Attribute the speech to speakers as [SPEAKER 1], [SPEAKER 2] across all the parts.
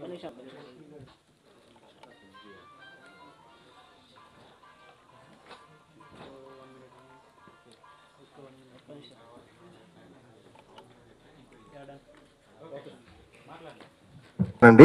[SPEAKER 1] అండి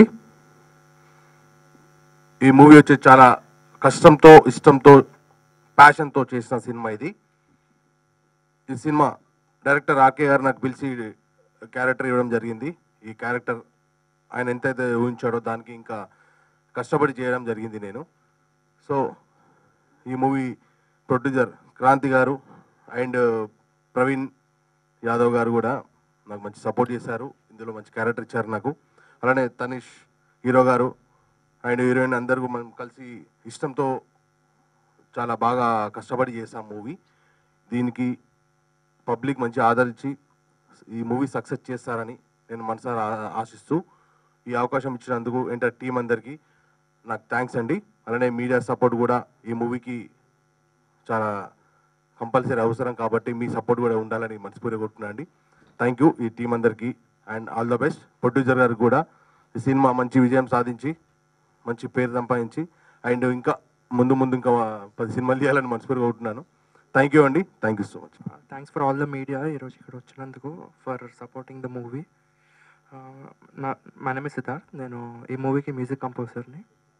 [SPEAKER 1] ఈ మూవీ వచ్చి చాలా కష్టంతో ఇష్టంతో ప్యాషన్తో చేసిన సినిమా ఇది ఈ సినిమా డైరెక్టర్ ఆర్కే గారు నాకు పిలిచి క్యారెక్టర్ ఇవ్వడం జరిగింది ఈ క్యారెక్టర్ ఆయన ఎంతైతే ఊహించాడో దానికి ఇంకా కష్టపడి చేయడం జరిగింది నేను సో ఈ మూవీ ప్రొడ్యూసర్ క్రాంతి గారు అండ్ ప్రవీణ్ యాదవ్ గారు కూడా నాకు మంచి సపోర్ట్ చేశారు ఇందులో మంచి క్యారెక్టర్ ఇచ్చారు నాకు అలానే తనిష్ హీరో గారు అండ్ హీరోయిన్ అందరూ మనం కలిసి ఇష్టంతో చాలా బాగా కష్టపడి చేసాం మూవీ దీనికి పబ్లిక్ మంచి ఆదరించి ఈ మూవీ సక్సెస్ చేస్తారని నేను మనసారా ఆ- ఆశిస్తూ ఈ అవకాశం ఇచ్చినందుకు ఎంటర్ టీం అందరికీ నాకు థ్యాంక్స్ అండి అలానే మీడియా సపోర్ట్ కూడా ఈ మూవీకి చాలా కంపల్సరీ అవసరం కాబట్టి మీ సపోర్ట్ కూడా ఉండాలని మనస్ఫూర్తిగా కోరుతున్నాను అండి థ్యాంక్ యూ ఈ టీం అందరికీ and all the best producer గారికి కూడా ఈ సినిమా మంచి విజయం సాధించి మంచి పేరు సంపాదించి అండ్ ఇంకా ముందు ముందు ఇంకా పది సినిమాలు తీయాలని మనస్ఫూర్తిగా కోరుతున్నాను థ్యాంక్ యూ అండి thank you so much
[SPEAKER 2] thanks for all the media ఈరోజు ఇక్కడ వచ్చినందుకు ఫర్ సపోర్టింగ్ ద మూవీ నా మా నేమ్ సిద్ధార్థ్ నేను ఈ మూవీకి మ్యూజిక్ కంపోజర్ని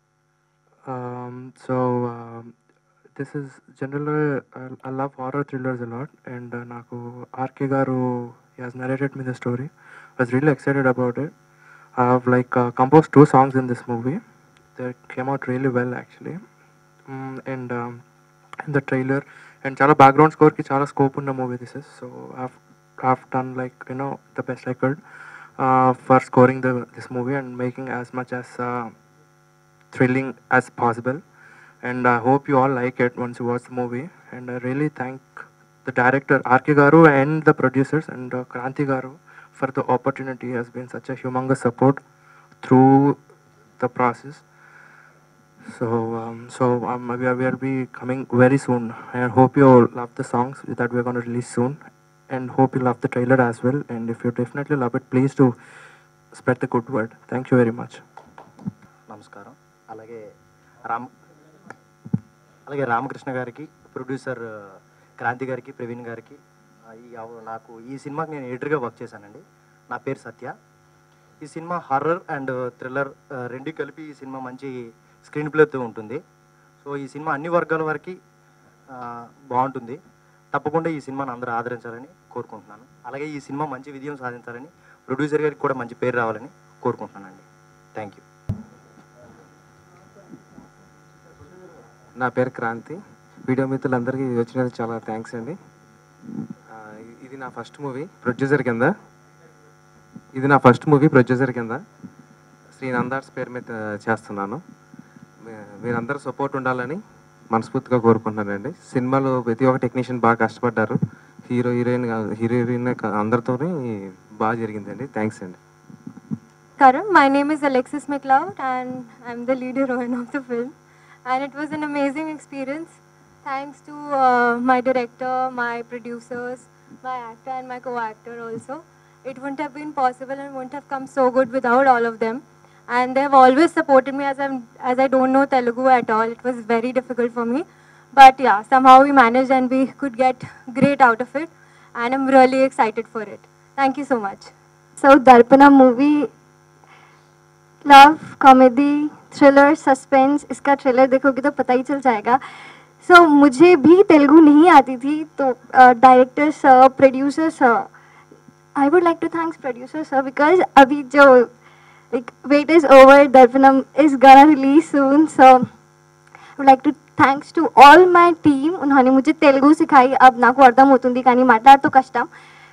[SPEAKER 2] సో దిస్ ఇస్ జనరల్గా I love horror thrillers a lot and నాకు ఆర్కే గారు has narrated me the story was really excited about it I have like compose two songs in this movie they came out really well actually and in the trailer and చాలా background స్కోర్కి చాలా scope ఉన్న movie this is so have done like you know the best I could for scoring the this movie and making as much as thrilling as possible and I hope you all like it once you watch the movie and I really thank the director RK Garu and the producers and uh, Kranti Garu for the opportunity has been such a humongous support through the process so um, so um, we are will be coming very soon I hope you all love the songs that we're going to release soon and hope you love the trailer as well and if you definitely love it please do spread the good word thank you very much
[SPEAKER 3] నమస్కారం అలాగే రామ్ అలాగే రామకృష్ణ గారికి producer ఆ, క్రాంతి గారికి ప్రవీణ్ గారికి ఆ, ఈ అవ- నాకు ఈ సినిమాకి నేను ఎడిటర్గా వర్క్ చేశానండి నా పేరు సత్య ఈ సినిమా హర్రర్ అండ్ థ్రిల్లర్ రెండు కలిపి ఈ సినిమా మంచి స్క్రీన్ ప్లేతో ఉంటుంది సో ఈ సినిమా అన్ని వర్గాల వరకు ఆ, బాగుంటుంది తప్పకుండా ఈ సినిమాని అందరూ ఆదరించాలని కోరుకుంటున్నాను అలాగే ఈ సినిమా మంచి విజయం సాధించాలని ప్రొడ్యూసర్ గారికి కూడా మంచి పేరు రావాలని కోరుకుంటున్నానండి థ్యాంక్ యూ
[SPEAKER 4] నా పేరు క్రాంతి వీడియో మిత్రులందరికీ వచ్చినందుకు చాలా థ్యాంక్స్ అండి ఆ, ఇది నా ఫస్ట్ మూవీ ప్రొడ్యూసర్ కింద ఇది నా ఫస్ట్ మూవీ ప్రొడ్యూసర్ కింద శ్రీ నందార్స్ పేరు మీద చేస్తున్నాను మీ- మీరందరూ సపోర్ట్ ఉండాలని మనస్ఫూర్తిగా కోరుకుంటున్నానండి సినిమాలో ప్రతి ఒక్క టెక్నీషియన్ బాగా కష్టపడ్డారు హీరో హీరోయిన్ హీరో హీరోయిన్ అందరితోని బాగా జరిగిందండి థ్యాంక్స్ అండి
[SPEAKER 5] Karam, my name is Alexis McLeod and I'm the lead heroine of the film. And it was an amazing experience. Thanks to uh, my director, my producers, my actor, and my co actor also. It wouldn't have been possible and wouldn't have come so good without all of them. And they've always supported me as, I'm, as I don't know Telugu at all. It was very difficult for me. But yeah, somehow we managed and we could get great out of it. And I'm really excited for it. Thank you so much.
[SPEAKER 6] So Darpana movie love comedy thriller suspense इसका trailer देखोगे तो पता ही चल जाएगा सो so, मुझे भी तेलुगु नहीं आती थी तो director sir producer sir I would like to thanks producer sir because अभी जो like wait is over darpanam is gonna release soon so I would like to thanks to all my team उन्होंने मुझे तेलुगु सिखाई अब నాకు అర్థం అవుతుంది కానీ మాట్లాడతో కష్టం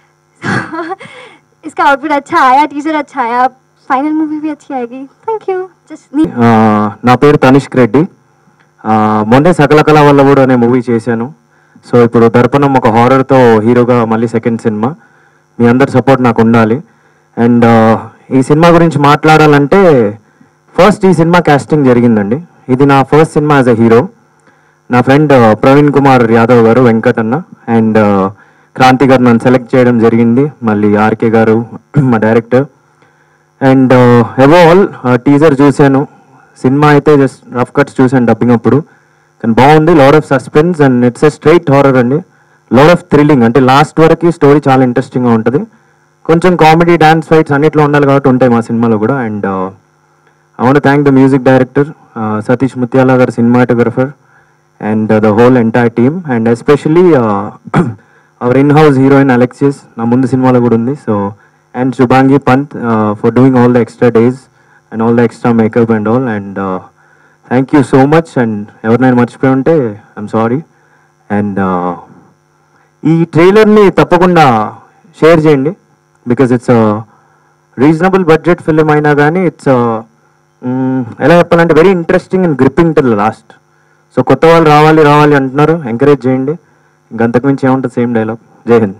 [SPEAKER 6] इसका आउटपुट अच्छा आया टीजर अच्छा आया फाइनल मूवी भी अच्छी आएगी थैंक यू जस्ट
[SPEAKER 7] ఆ, నా పేరు తనిష్క్ రెడ్డి ఆ, మొన్నే సకల కళ వల్ల కూడా అనే మూవీ చేశాను సో ఇప్పుడు దర్పణం ఒక హారర్తో హీరోగా మళ్ళీ సెకండ్ సినిమా మీ అందరి సపోర్ట్ నాకు ఉండాలి అండ్ ఈ సినిమా గురించి మాట్లాడాలంటే ఫస్ట్ ఈ సినిమా కాస్టింగ్ జరిగిందండి ఇది నా first cinema as a hero నా ఫ్రెండ్ ప్రవీణ్ కుమార్ యాదవ్ గారు వెంకట్ అన్న అండ్ క్రాంతి గారు నన్ను సెలెక్ట్ చేయడం జరిగింది మళ్ళీ ఆర్కే గారు మా director and above all teaser చూశాను సినిమా అయితే జస్ట్ రఫ్ కట్స్ చూశాను డబ్బింగ్ అప్పుడు కానీ బాగుంది lot of suspense and it's a straight horror అండి లాడ్ ఆఫ్ థ్రిల్లింగ్ అంటే లాస్ట్ వరకు స్టోరీ చాలా ఇంట్రెస్టింగ్గా ఉంటుంది కొంచెం కామెడీ డాన్స్ ఫైట్స్ అన్నిట్లో ఉండాలి కాబట్టి ఉంటాయి మా సినిమాలో కూడా and I want thank the music director Satish Muthyala గారు cinematographer and the whole entire team and especially our in house heroine Alexis నా ముందు సినిమాలో కూడా ఉంది so and Shubhangi Pant for doing all the extra days and all the extra makeup and all and thank you so much and ఎవరినైనా మర్చిపోయి ఉంటే I'm sorry and ఈ ట్రైలర్ని తప్పకుండా షేర్ చేయండి because it's reasonable budget film అయినా కానీ ఇట్స్ ఎలా చెప్పాలంటే very interesting and gripping till last so కొత్త వాళ్ళు రావాలి రావాలి అంటున్నారు ఎంకరేజ్ చేయండి ఇంకంతకు మించి ఏముంటుంది సేమ్ డైలాగ్ జై హింద్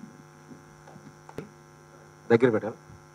[SPEAKER 8] దగ్గర పెట్టాలి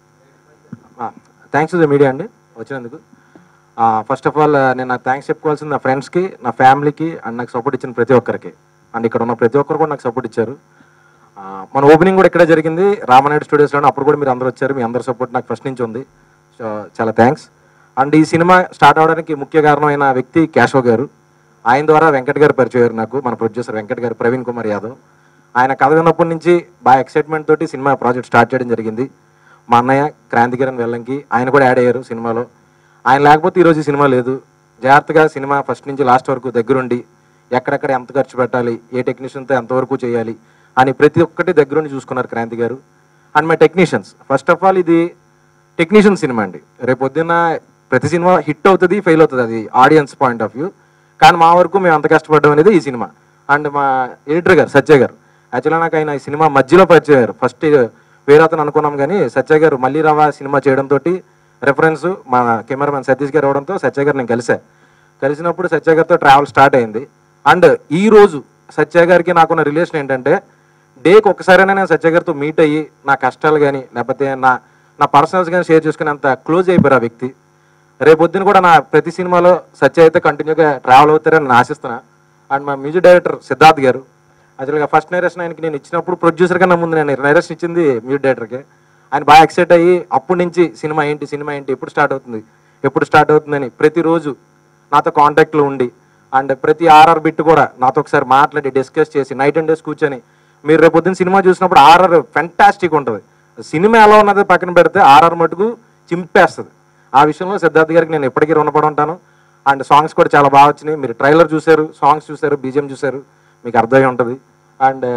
[SPEAKER 8] థ్యాంక్స్ టు ద మీడియా అండి వచ్చినందుకు ఫస్ట్ ఆఫ్ ఆల్ నేను నాకు థ్యాంక్స్ చెప్పుకోవాల్సింది నా ఫ్రెండ్స్కి నా ఫ్యామిలీకి అండ్ నాకు సపోర్ట్ ఇచ్చిన ప్రతి ఒక్కరికి అండ్ ఇక్కడ ఉన్న ప్రతి ఒక్కరు కూడా నాకు సపోర్ట్ ఇచ్చారు ఆ, మన ఓపెనింగ్ కూడా ఇక్కడే జరిగింది రామనాయుడు స్టూడియోస్లోనే అప్పుడు కూడా మీరు అందరూ వచ్చారు మీ అందరి సపోర్ట్ నాకు ఫస్ట్ నుంచి ఉంది సో చాలా థ్యాంక్స్ అండ్ ఈ సినిమా స్టార్ట్ అవడానికి ముఖ్య కారణమైన వ్యక్తి కేశవ్ గారు ఆయన ద్వారా వెంకట్ గారు పరిచయం అయ్యారు నాకు మన ప్రొడ్యూసర్ వెంకట్ గారు ప్రవీణ్ కుమార్ యాదవ్ ఆయన కథ విన్నప్పటి నుంచి బాగా ఎక్సైట్మెంట్ తోటి సినిమా ప్రాజెక్ట్ స్టార్ట్ చేయడం జరిగింది మా అన్నయ్య క్రాంతికిరణ్ వెల్లంకి ఆయన కూడా యాడ్ అయ్యారు సినిమాలో ఆయన లేకపోతే ఈరోజు ఈ సినిమా లేదు జాగ్రత్తగా సినిమా ఫస్ట్ నుంచి లాస్ట్ వరకు దగ్గరుండి ఎక్కడెక్కడ ఎంత ఖర్చు పెట్టాలి ఏ టెక్నీషియన్తో ఎంతవరకు చేయాలి అని ప్రతి ఒక్కటి దగ్గరుండి చూసుకున్నారు క్రాంతి గారు and my technicians first of all ఇది టెక్నీషియన్ సినిమా అండి రేపు పొద్దున్న ప్రతి సినిమా హిట్ అవుతుంది ఫెయిల్ అవుతుంది అది ఆడియన్స్ పాయింట్ ఆఫ్ వ్యూ కానీ మా వరకు మేము అంత కష్టపడ్డం అనేది ఈ సినిమా అండ్ మా ఎడిటర్ గారు సత్య గారు యాక్చువల్గా నాకు ఆయన ఈ సినిమా మధ్యలో పరిచయం అయ్యారు ఫస్ట్ వేరే అతను అనుకున్నాం కానీ సత్య గారు మళ్ళీ రవా సినిమా చేయడంతో రెఫరెన్స్ మా కెమెరామెన్ సతీష్ గారు అవడంతో సత్య గారు నేను కలిసా కలిసినప్పుడు సత్య గారితో ట్రావెల్ స్టార్ట్ అయింది అండ్ ఈ రోజు సత్య గారికి నాకున్న రిలేషన్ ఏంటంటే డేకి ఒకసారైనా నేను సత్య గారితో మీట్ అయ్యి నా కష్టాలు కానీ లేకపోతే నా నా పర్సనల్స్ కానీ షేర్ చేసుకుని అంత క్లోజ్ అయిపోయారు ఆ వ్యక్తి రేపొద్దున కూడా నా ప్రతి సినిమాలో సత్య అయితే కంటిన్యూగా ట్రావెల్ అవుతారని నేను ఆశిస్తున్నా అండ్ మా మ్యూజిక్ డైరెక్టర్ సిద్ధార్థ్ గారు యాక్చువల్గా ఫస్ట్ నైరేషన్ ఆయనకి నేను ఇచ్చినప్పుడు ప్రొడ్యూసర్ కన్నా ముందు నేను నైరేషన్ ఇచ్చింది మ్యూజిక్ డైరెక్టర్కి ఆయన బాగా ఎక్సైట్ అయ్యి అప్పటి నుంచి సినిమా ఏంటి సినిమా ఏంటి ఎప్పుడు స్టార్ట్ అవుతుంది ఎప్పుడు స్టార్ట్ అవుతుందని ప్రతిరోజు నాతో కాంటాక్ట్లో ఉండి అండ్ ప్రతి ఆర్ఆర్ బిట్ కూడా నాతో ఒకసారి మాట్లాడి డిస్కస్ చేసి నైట్ అండ్ డేస్ కూర్చొని మీరు రేపు పొద్దున్న సినిమా చూసినప్పుడు ఆర్ఆర్ ఫెంటాస్టిక్ ఉంటుంది సినిమా ఎలా ఉన్నది పక్కన పెడితే ఆర్ఆర్ మటుకు చింపేస్తుంది ఆ విషయంలో సిద్ధార్థ్ గారికి నేను ఎప్పటికీ రుణపడి ఉంటాను అండ్ సాంగ్స్ కూడా చాలా బాగా వచ్చినాయి మీరు ట్రైలర్ చూశారు సాంగ్స్ చూశారు బీజిఎం చూశారు మీకు అర్థమై ఉంటుంది అండ్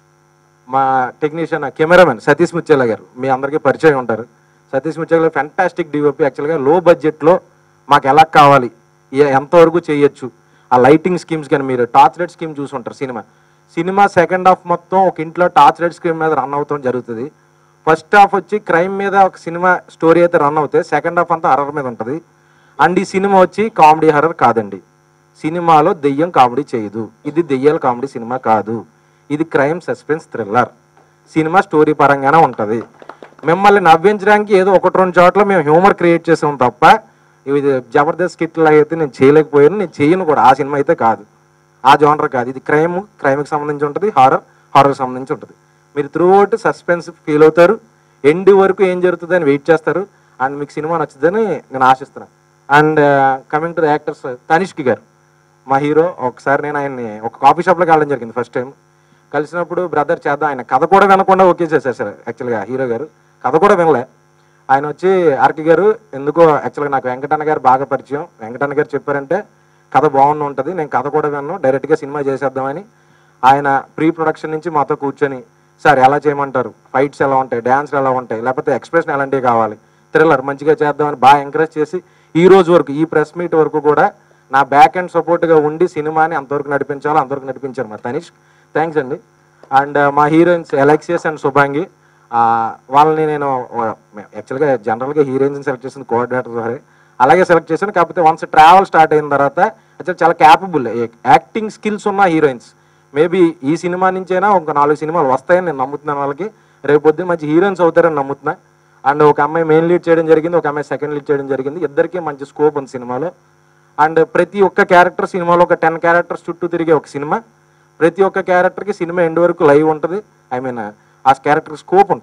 [SPEAKER 8] మా టెక్నీషియన్ కెమెరామెన్ సతీష్ ముచ్చేలా గారు మీ అందరికీ పరిచయం ఉంటారు సతీష్ ముచ్చేలా గారు ఫెంటాస్టిక్ డిఓపి యాక్చువల్గా లో బడ్జెట్లో మాకు ఎలా కావాలి ఏ- ఎంతవరకు చేయొచ్చు ఆ లైటింగ్ స్కీమ్స్ కానీ మీరు టార్చ్ లైట్ స్కీమ్ చూసి ఉంటారు సినిమా సినిమా సెకండ్ హాఫ్ మొత్తం ఒక ఇంట్లో టార్చ్ లైట్ స్కీమ్ మీద రన్ అవుతాం జరుగుతుంది ఫస్ట్ హాఫ్ వచ్చి క్రైమ్ మీద ఒక సినిమా స్టోరీ అయితే రన్ అవుతాయి సెకండ్ హాఫ్ అంతా హర్రర్ మీద ఉంటుంది అండ్ ఈ సినిమా వచ్చి కామెడీ హర్రర్ కాదండి సినిమాలో దెయ్యం కామెడీ చేయదు ఇది దెయ్యాల కామెడీ సినిమా కాదు ఇది crime suspense thriller cinema story పరంగానే ఉంటుంది మిమ్మల్ని నవ్వించడానికి ఏదో ఒకటి రెండు చోట్ల మేము హ్యూమర్ క్రియేట్ చేసాం తప్ప ఇది జబర్దస్త్ స్కిట్ లాగా అయితే నేను చేయలేకపోయాను నేను చేయను కూడా ఆ సినిమా అయితే కాదు ఆ జోనర్ కాదు ఇది క్రైమ్ క్రైమ్కి సంబంధించి ఉంటుంది హారర్ హారర్కి సంబంధించి ఉంటుంది మీరు త్రూ అవుట్ సస్పెన్స్ ఫీల్ అవుతారు ఎండ్ వరకు ఏం జరుగుతుంది అని వెయిట్ చేస్తారు అండ్ మీకు సినిమా నచ్చుతుందని నేను ఆశిస్తున్నాను and coming to the actors తనిష్కి గారు మా హీరో ఒకసారి నేను ఆయన్ని ఒక కాఫీ షాప్లోకి వెళ్ళడం జరిగింది ఫస్ట్ టైం కలిసినప్పుడు బ్రదర్ చేద్దాం ఆయన కథ కూడా వినకుండా ఓకే చేశారు సార్ యాక్చువల్గా హీరో గారు కథ కూడా వినలే ఆయన వచ్చి ఆర్కి గారు ఎందుకో యాక్చువల్గా నాకు వెంకటన్న గారు బాగా పరిచయం వెంకటన్న గారు చెప్పారంటే కథ బాగుండి ఉంటుంది నేను కథ కూడా విన్నాను డైరెక్ట్గా సినిమా చేసేద్దామని ఆయన ప్రీ ప్రొడక్షన్ నుంచి మాతో కూర్చొని సార్ ఎలా చేయమంటారు ఫైట్స్ ఎలా ఉంటాయి డ్యాన్స్లు ఎలా ఉంటాయి లేకపోతే ఎక్స్ప్రెషన్ ఎలాంటివి కావాలి థ్రిల్లర్ మంచిగా చేద్దామని బాగా ఎంకరేజ్ చేసి ఈ రోజు వరకు ఈ ప్రెస్ మీట్ వరకు కూడా నా బ్యాక్ అండ్ సపోర్ట్గా ఉండి సినిమాని అంతవరకు నడిపించాలో అంతవరకు నడిపించారు మా తనిష్ థ్యాంక్స్ అండి అండ్ మా హీరోయిన్స్ ఎలెక్సియస్ అండ్ శుభాంగి ఆ, వాళ్ళని నేను యాక్చువల్గా జనరల్గా హీరోయిన్స్ సెలెక్ట్ చేసింది కోఆర్డినేటర్ ద్వారా అలాగే సెలెక్ట్ చేశాను కాకపోతే వన్స్ ట్రావెల్ స్టార్ట్ అయిన తర్వాత యాక్చువల్ చాలా క్యాపబుల్ యాక్టింగ్ స్కిల్స్ ఉన్న హీరోయిన్స్ మేబీ ఈ సినిమా నుంచైనా ఒక నాలుగు సినిమాలు వస్తాయని నేను నమ్ముతున్నాను వాళ్ళకి రేపు పొద్దున్న మంచి హీరోయిన్స్ అవుతారని నమ్ముతున్నా అండ్ ఒక అమ్మాయి మెయిన్ లీడ్ చేయడం జరిగింది ఒక అమ్మాయి సెకండ్ లీడ్ చేయడం జరిగింది ఇద్దరికి మంచి స్కోప్ ఉంది సినిమాలో అండ్ ప్రతి ఒక్క క్యారెక్టర్ సినిమాలో ఒక టెన్ క్యారెక్టర్స్ చుట్టూ తిరిగే ఒక సినిమా ప్రతి ఒక్క క్యారెక్టర్కి సినిమా ఎండ్ వరకు లైవ్ ఉంటుంది ఐ మీన్ ఆ క్యారెక్టర్ స్కోప్ ఉంటుంది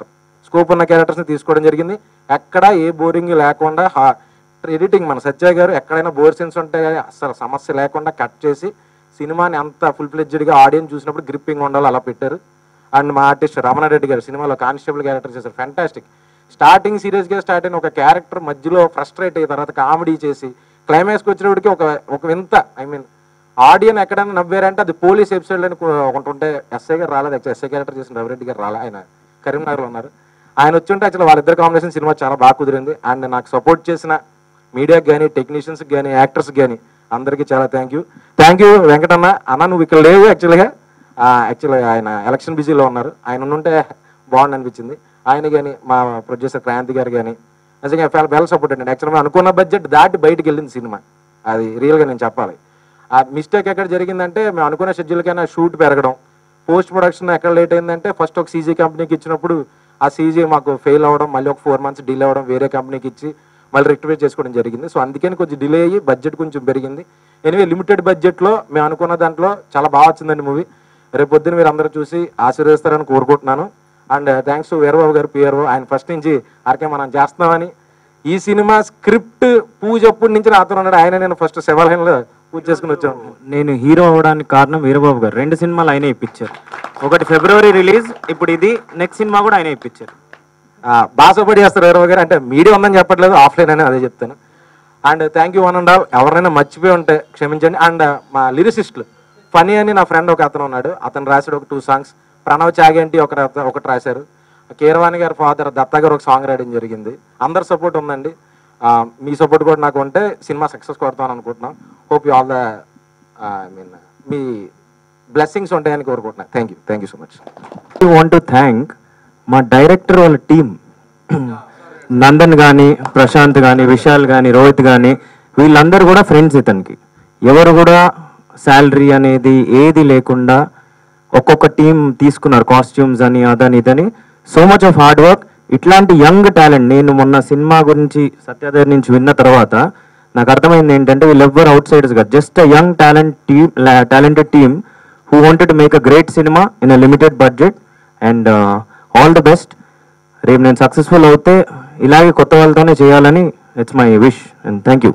[SPEAKER 8] స్కోప్ ఉన్న క్యారెక్టర్స్ని తీసుకోవడం జరిగింది ఎక్కడ ఏ బోరింగ్ లేకుండా ఎడిటింగ్ మన సత్య గారు ఎక్కడైనా బోర్ సీన్స్ ఉంటే అసలు సమస్య లేకుండా కట్ చేసి సినిమాని అంత ఫుల్ ఫ్లెడ్జ్డ్గా ఆడియన్స్ చూసినప్పుడు గ్రిప్పింగ్ ఉండాలి అలా పెట్టారు అండ్ మా ఆర్టిస్ట్ రమణారెడ్డి గారు సినిమాలో కానిస్టేబుల్ క్యారెక్టర్ చేశారు ఫ్యాంటాస్టిక్ స్టార్టింగ్ సీరియస్గా స్టార్ట్ అయిన ఒక క్యారెక్టర్ మధ్యలో ఫ్రస్ట్రేట్ అయిన తర్వాత కామెడీ చేసి క్లైమాక్స్కి వచ్చినప్పటికి ఒక ఒక వింత ఐ మీన్ ఆడియన్ ఎక్కడైనా నవ్వారంటే అది పోలీస్ ఎపిసోడ్లో ఒకటి ఉంటే ఎస్ఐ గారు రాలేదు యాక్చువల్ ఎస్ఐ క్యారెక్టర్ చేసిన రవిరెడ్డి గారు రాలే ఆయన కరీంనగర్లో ఉన్నారు ఆయన వచ్చి ఉంటే యాక్చువల్ వాళ్ళిద్దరు కాంబినేషన్ సినిమా చాలా బాగా కుదిరింది అండ్ నాకు సపోర్ట్ చేసిన మీడియాకి కానీ టెక్నీషియన్స్కి కానీ యాక్టర్స్కి కానీ అందరికీ చాలా thank you thank you Venkatanna అన్న నువ్వు ఇక్కడ లేవు యాక్చువల్గా యాక్చువల్గా ఆయన ఎలక్షన్ బిజీలో ఉన్నారు ఆయన ఉంటే బాగుంది అనిపించింది ఆయన కానీ మా ప్రొడ్యూసర్ క్రాంతి గారు కానీ నిజంగా చాలా వెల్ సపోర్ట్ అండి యాక్చువల్గా అనుకున్న బడ్జెట్ దాటి బయటికి వెళ్ళింది సినిమా అది రియల్గా నేను చెప్పాలి ఆ మిస్టేక్ ఎక్కడ జరిగిందంటే మేము అనుకున్న షెడ్యూల్కైనా షూట్ పెరగడం పోస్ట్ ప్రొడక్షన్ ఎక్కడ లేట్ అయిందంటే ఫస్ట్ ఒక సీజీ కంపెనీకి ఇచ్చినప్పుడు ఆ సీజీ మాకు ఫెయిల్ అవ్వడం మళ్ళీ ఒక ఫోర్ మంత్స్ డిలే అవ్వడం వేరే కంపెనీకి ఇచ్చి మళ్ళీ రెక్టిఫై చేసుకోవడం జరిగింది సో అందుకని కొంచెం డిలే అయ్యి బడ్జెట్ కొంచెం పెరిగింది ఎనివే లిమిటెడ్ బడ్జెట్లో మేము అనుకున్న దాంట్లో చాలా బాగా వచ్చిందండి మూవీ రేపు పొద్దున్న మీరు అందరూ చూసి ఆశీర్వదిస్తారని కోరుకుంటున్నాను అండ్ థ్యాంక్స్ టు వీరబాబు గారు పిఆర్ఓ ఆయన ఫస్ట్ నుంచి అరకే మనం చేస్తున్నామని ఈ సినిమా స్క్రిప్ట్ పూజ అప్పటి నుంచి నాతో ఉన్నాడు ఆయన నేను ఫస్ట్ శివాలయంలో పూజ చేసుకుని వచ్చాను
[SPEAKER 7] నేను హీరో అవడానికి కారణం వీరబాబు గారు రెండు సినిమాలు ఆయనే ఇప్పించారు ఒకటి ఫిబ్రవరి రిలీజ్ ఇప్పుడు ఇది నెక్స్ట్ సినిమా కూడా ఆయనే ఇప్పించారు
[SPEAKER 8] బాగా సపోర్ట్ చేస్తారు వీరబాబు గారు అంటే మీడియా ఉందని చెప్పట్లేదు ఆఫ్లైన్ అని అదే చెప్తాను and thank you one and all ఎవరైనా మర్చిపోయి ఉంటే క్షమించండి అండ్ మా లిరిసిస్టులు ఫనీ అని నా ఫ్రెండ్ ఒక అతను ఉన్నాడు అతను రాశాడు ఒక టూ సాంగ్స్ ప్రణవ్ చాగంటి ఒక ఒకటి రాశారు కీరవాణి గారి ఫాదర్ దత్తా గారు ఒక సాంగ్ రాయడం జరిగింది అందరి సపోర్ట్ ఉందండి ఆ, మీ సపోర్ట్ కూడా నాకు ఉంటే సినిమా సక్సెస్ కొడతాను అనుకుంటున్నాం hope you all the I mean మీ బ్లెస్సింగ్స్ ఉంటాయని కోరుకుంటున్నాను thank you thank you so much
[SPEAKER 7] I want to thank మా డైరెక్టర్ వాళ్ళ టీం నందన్ కానీ ప్రశాంత్ కానీ విశాల్ కానీ రోహిత్ కానీ వీళ్ళందరూ కూడా ఫ్రెండ్స్ ఇతనికి ఎవరు కూడా శాలరీ అనేది ఏది లేకుండా ఒక్కొక్క టీం తీసుకున్నారు కాస్ట్యూమ్స్ అని అదని ఇదని so much of hard work ఇట్లాంటి యంగ్ టాలెంట్ నేను మొన్న సినిమా గురించి సత్యాదేవి నుంచి విన్న తర్వాత నాకు అర్థమైంది ఏంటంటే వీళ్ళెవ్వరు అవుట్ సైడర్స్ కాదు just young talent team talented team who wanted to make a great cinema in a limited budget and all the best రేపు నేను సక్సెస్ఫుల్ అవుతే ఇలాగే కొత్త వాళ్ళతోనే చేయాలని it's my wish and thank you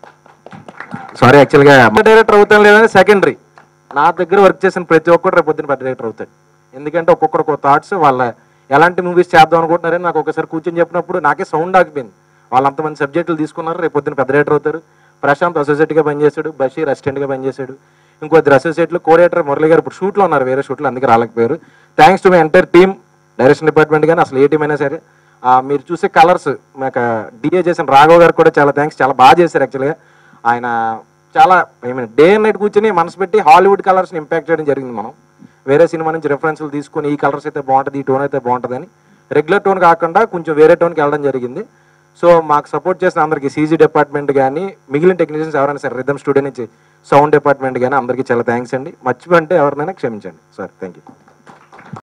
[SPEAKER 8] sorry యాక్చువల్గా director అవుతాను లేదని సెకండరీ నా దగ్గర వర్క్ చేసిన ప్రతి ఒక్కరు రేపు పొద్దున్న పెద్ద డైరెక్టర్ అవుతాడు ఎందుకంటే ఒక్కొక్కరు ఒక థాట్స్ వాళ్ళ ఎలాంటి మూవీస్ చేద్దాం అనుకుంటున్నారని నాకు ఒకసారి కూర్చొని చెప్పినప్పుడు నాకే సౌండ్ ఆగిపోయింది వాళ్ళు అంతమంది సబ్జెక్టులు తీసుకున్నారు రేపు పొద్దున్న పెద్ద డైరెక్టర్ అవుతారు ప్రశాంత్ అసోసియేట్గా పనిచేశాడు బషీర్ అసిస్టెంట్గా పనిచేశాడు ఇంకొద్ది అసోసియేట్లు కోఆర్డినేటర్ మురళి గారు ఇప్పుడు షూట్లో ఉన్నారు వేరే షూట్లు అందుకే రాలేకపోయారు thanks to my entire team direction department కానీ అసలు ఏ టీం అయినా సరే ఆ, మీరు చూసే కలర్స్ మాకు డిఏ చేసిన రాఘవ్ గారు కూడా చాలా థ్యాంక్స్ చాలా బాగా చేశారు యాక్చువల్గా ఆయన చాలా I mean day and night కూర్చొని మనసు పెట్టి హాలీవుడ్ కలర్స్ని ఇంపాక్ట్ చేయడం జరిగింది మనం వేరే సినిమా నుంచి రెఫరెన్స్లు తీసుకొని ఈ కలర్స్ అయితే బాగుంటుంది ఈ టోన్ అయితే బాగుంటుంది అని రెగ్యులర్ టోన్ కాకుండా కొంచెం వేరే టోన్కి వెళ్ళడం జరిగింది సో మాకు సపోర్ట్ చేసిన అందరికీ సీజీ డిపార్ట్మెంట్ కానీ మిగిలిన టెక్నీషియన్స్ ఎవరైనా సరే రిథమ్ స్టూడియో నుంచి సౌండ్ డిపార్ట్మెంట్ కానీ అందరికీ చాలా థ్యాంక్స్ అండి మర్చిపోయి అంటే ఎవరినైనా క్షమించండి సార్ థ్యాంక్ యూ